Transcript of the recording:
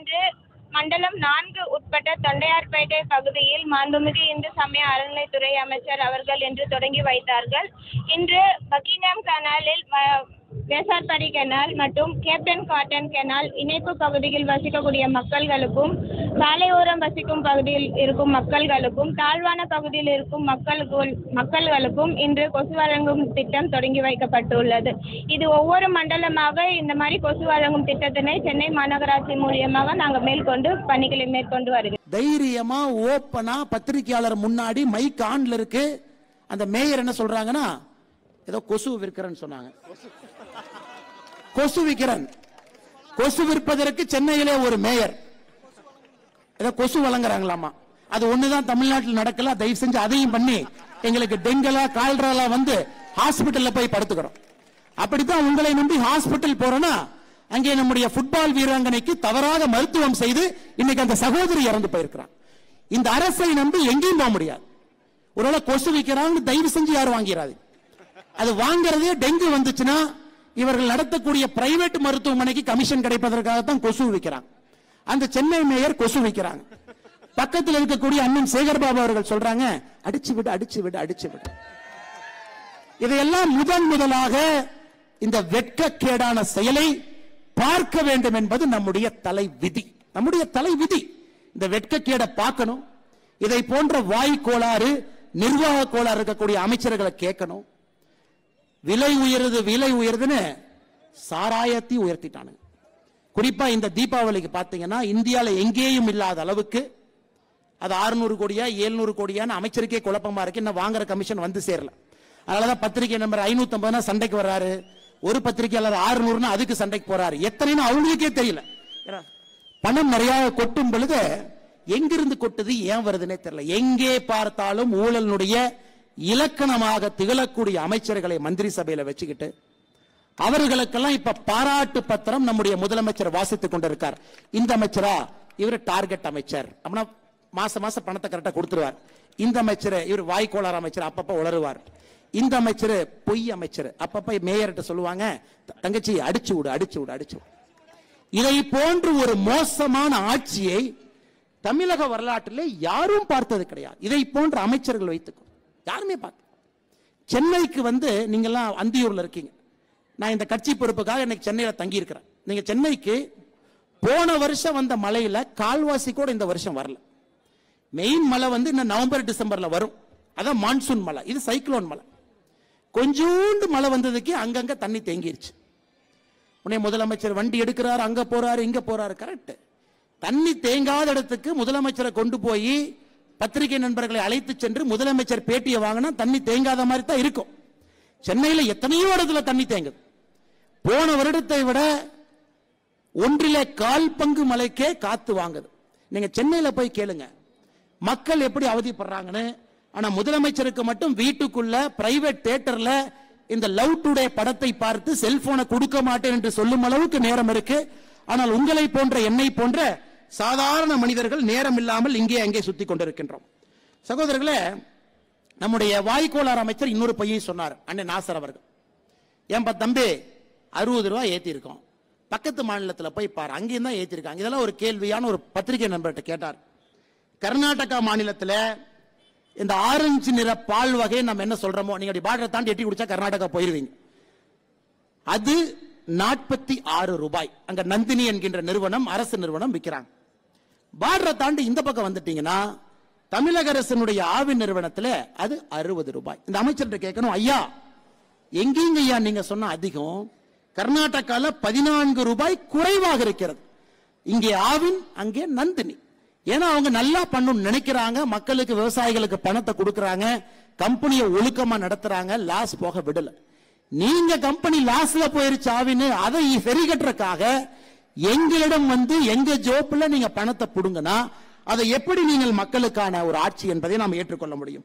இன்று மண்டலம் நான்கு உட்பட்ட தொண்டையார்பேட்டை பகுதியில் மாண்புமிகு இந்து சமய அறநிலைத்துறை அமைச்சர் அவர்கள் இன்று தொடங்கி வைத்தார்கள் இன்று பக்கிங்ஹாம் கனாலில் வ- வேசார்பாடி கெனால் மற்றும் கேப்டன் காட்டன் கெனால் இணைப்பு பகுதியில் வசிக்கக்கூடிய மக்கள்களுக்கும் சாலையோரம் வசிக்கும் பகுதியில் இருக்கும் மக்கள்களுக்கும் தாழ்வான பகுதியில் இருக்கும் மக்களுக்கும் மக்கள்களுக்கும் இன்று கொசு வழங்கும் திட்டம் தொடங்கி வைக்கப்பட்டுள்ளது இது ஒவ்வொரு மண்டலமாக இந்த மாதிரி கொசு வழங்கும் திட்டத்தினை சென்னை மாநகராட்சி மூலியமாக நாங்கள் மேற்கொண்டு பணிகளை மேற்கொண்டு வருகிறோம் தைரியமா ஓப்பனா பத்திரிக்கையாளர் முன்னாடி மைக் ஆன்ல இருக்கு அந்த மேயர் என்ன சொல்றாங்கன்னா ஏதோ கொசு விற்கிறேன்னு சொன்னாங்க கொசு விற்கிறேன் கொசு விற்பதற்கு சென்னையிலே ஒரு மேயர் ஏதோ கொசு வழங்குறாங்களாமா அது ஒண்ணுதான் தமிழ்நாட்டில் நடக்கல தயவு செஞ்சு அதையும் பண்ணி எங்களுக்கு டெங்கலா கால்ரலா வந்து ஹாஸ்பிட்டல்ல போய் படுத்துக்கிறோம் அப்படித்தான் உங்களை நம்பி ஹாஸ்பிட்டல் போறோம்னா அங்கே நம்முடைய ஃபுட்பால் வீராங்கனைக்கு தவறாக மருத்துவம் செய்து இன்னைக்கு அந்த சகோதரி இறந்து போயிருக்கிறான் இந்த அரசை நம்பி எங்கேயும் போக முடியாது ஒருவேளை கொசு விற்கிறாங்க தயவு செஞ்சு யாரும் வாங்கிறாது அது வாங்குறதே டெங்கு வந்துச்சுன்னா இவர்கள் நடத்தக்கூடிய பிரைவேட் மருத்துவமனைக்கு கமிஷன் கிடைப்பதற்காகத்தான் கொசு விற்கிறாங்க அந்த சென்னை மேயர் கொசு விற்கிறாங்க பக்கத்தில் இருக்கக்கூடிய அண்ணன் சேகர்பாபு அவர்கள் சொல்றாங்க அடிச்சு விடு அடிச்சு விடு அடிச்சு விடு இதையெல்லாம் முதன் முதலாக இந்த வெட்கக்கேடான செயலை பார்க்க வேண்டும் என்பது நம்முடைய தலை விதி நம்முடைய தலை விதி இந்த வெட்கக்கேடை பார்க்கணும் இதை போன்ற வாய் கோளாறு நிர்வாக கோளாறு இருக்கக்கூடிய அமைச்சர்களை கேட்கணும் விலை உயருது விலை உயருதுன்னு சாராயத்தை உயர்த்திட்டானுங்க குறிப்பா இந்த தீபாவளிக்கு பாத்தீங்கன்னா இந்தியால எங்கேயும் இல்லாத அளவுக்கு அது 600 கோடியா 700 கோடியான்னு அமைச்சருக்கே குழப்பமா இருக்கு இன்னும் வாங்குற கமிஷன் வந்து சேரல அதனாலதான் பத்திரிகை நம்பர் 550 சண்டைக்கு வர்றாரு ஒரு பத்திரிகையாளர் 600 அதுக்கு சண்டைக்கு போறாரு எத்தனைன்னு அவங்களுக்கே தெரியல ஏன்னா, பணம் நிறைய கொட்டும் பொழுது எங்கிருந்து கொட்டுது ஏன் வருதுன்னே தெரியல எங்கே பார்த்தாலும் ஊழலினுடைய இலக்கணமாக திகழக்கூடிய அமைச்சர்களை மந்திரி சபையில வச்சுக்கிட்டு அவர்களுக்கெல்லாம் இப்ப பாராட்டு பத்திரம் நம்முடைய முதலமைச்சர் வாசித்துக் கொண்டிருக்கார் இந்த அமைச்சரா இவர் டார்கெட் அமைச்சர் அப்படின்னா மாசம் மாசம் பணத்தை கரெக்டா கொடுத்துருவார் இந்த அமைச்சர் இவர் வாய்க்கோளாறு அமைச்சர் அப்பப்ப உளருவார் இந்த அமைச்சர் பொய் அமைச்சர் அப்பப்ப மேயர்கிட்ட சொல்லுவாங்க "த- தங்கச்சி அடிச்சு விடு அடிச்சு விடு அடிச்சு விடு இதை போன்று ஒரு மோசமான ஆட்சியை தமிழக வரலாற்றிலே யாரும் பார்த்தது கிடையாது இதை போன்ற அமைச்சர்கள் வைத்துக்கோ யாருமே பார்க்க சென்னைக்கு வந்து நீங்கெல்லாம் அந்தியூர்ல இருக்கீங்க நான் இந்த கட்சி பொறுப்புக்காக இன்னைக்கு சென்னையில தங்கி இருக்கிறேன் நீங்க சென்னைக்கு போன வருஷம் வந்த மழையில கால்வாசி கூட இந்த வருஷம் வரல மெயின் மழை வந்து இன்னும் நவம்பர் டிசம்பர்ல வரும் அதான் மான்சூன் மழை இது சைக்ளோன் மழை கொஞ்சோண்டு மழை வந்ததுக்கு அங்கங்க தண்ணி தேங்கிருச்சு உடனே முதலமைச்சர் வண்டி எடுக்கிறார் அங்க போறாரு இங்க போறாரு கரெக்ட் தண்ணி தேங்காத இடத்துக்கு முதலமைச்சரை கொண்டு போய் பத்திரிகை நண்பர்களை அழைத்து சென்று முதலமைச்சர் பேட்டியை வாங்கினா தண்ணி தேங்காத மாதிரி தான் இருக்கும் சென்னையில எத்தனையோ இடத்துல தண்ணி தேங்குது போன வருடத்தை விட ஒன்றிலே கால் பங்கு மலைக்கே காத்து வாங்குது நீங்க சென்னையில போய் கேளுங்க மக்கள் எப்படி அவதிப்படுறாங்கன்னு ஆனா முதலமைச்சருக்கு மட்டும் வீட்டுக்குள்ள பிரைவேட் தியேட்டர்ல இந்த லவ் டுடே படத்தை பார்த்து செல்போனை கொடுக்க மாட்டேன் என்று சொல்லும் அளவுக்கு நேரம் இருக்கு ஆனால் உங்களை போன்ற என்னை போன்ற சாதாரண மனிதர்கள் நேரம் இல்லாமல் இங்கே அங்கே சுத்தி கொண்டிருக்கின்றோம் சகோதரர்களே நம்முடைய வாய்க்கோளார் அமைச்சர் இன்னொரு பையன் சொன்னார் அண்ணன் நாசர் அவர்கள் ஏன்பா தம்பி அறுபது ரூபாய் ஏத்தி இருக்கோம் பக்கத்து மாநிலத்துல போய் பாரு அங்கேயும் தான் ஏத்திருக்காங்க இதெல்லாம் ஒரு கேள்வியான ஒரு பத்திரிகை நண்பர்கிட்ட கேட்டார் கர்நாடகா மாநிலத்துல இந்த ஆரஞ்சு நிற பால் வகையை நம்ம என்ன சொல்றோமோ நீங்க அப்படி பார்டரை தாண்டி எட்டி குடிச்சா கர்நாடகா போயிருவீங்க அது நாற்பத்தி ஆறு ரூபாய் அங்க நந்தினி என்கின்ற நிறுவனம் அரசு நிறுவனம் விற்கிறாங்க பார்டரை தாண்டி இந்த பக்கம் வந்துட்டீங்கன்னா தமிழக அரசினுடைய ஆவி நிறுவனத்துல அது அறுபது ரூபாய் இந்த அமைச்சர்கிட்ட கேட்கணும் ஐயா எங்கேங்க ஐயா நீங்க சொன்ன அதிகம் கர்நாடகால பதினான்கு ரூபாய் குறைவாக இருக்கிறது இங்கே ஆவின் அங்கே நந்தினி ஏன்னா அவங்க நல்லா பண்ணணும்னு நினைக்கிறாங்க மக்களுக்கு விவசாயிகளுக்கு பணத்தை கொடுக்கறாங்க கம்பெனியை ஒழுக்கமா நடத்துறாங்க லாஸ் போக விடல நீங்க கம்பெனி லாஸ்ல போயிருச்சு ஆவின்னு அதை சரி கட்டுறதுக்காக எங்களிடம் வந்து எங்க ஜோப்ல நீங்க பணத்தை புடுங்கன்னா அதை எப்படி நீங்கள் மக்களுக்கான ஒரு ஆட்சி என்பதை நாம் ஏற்றுக்கொள்ள முடியும்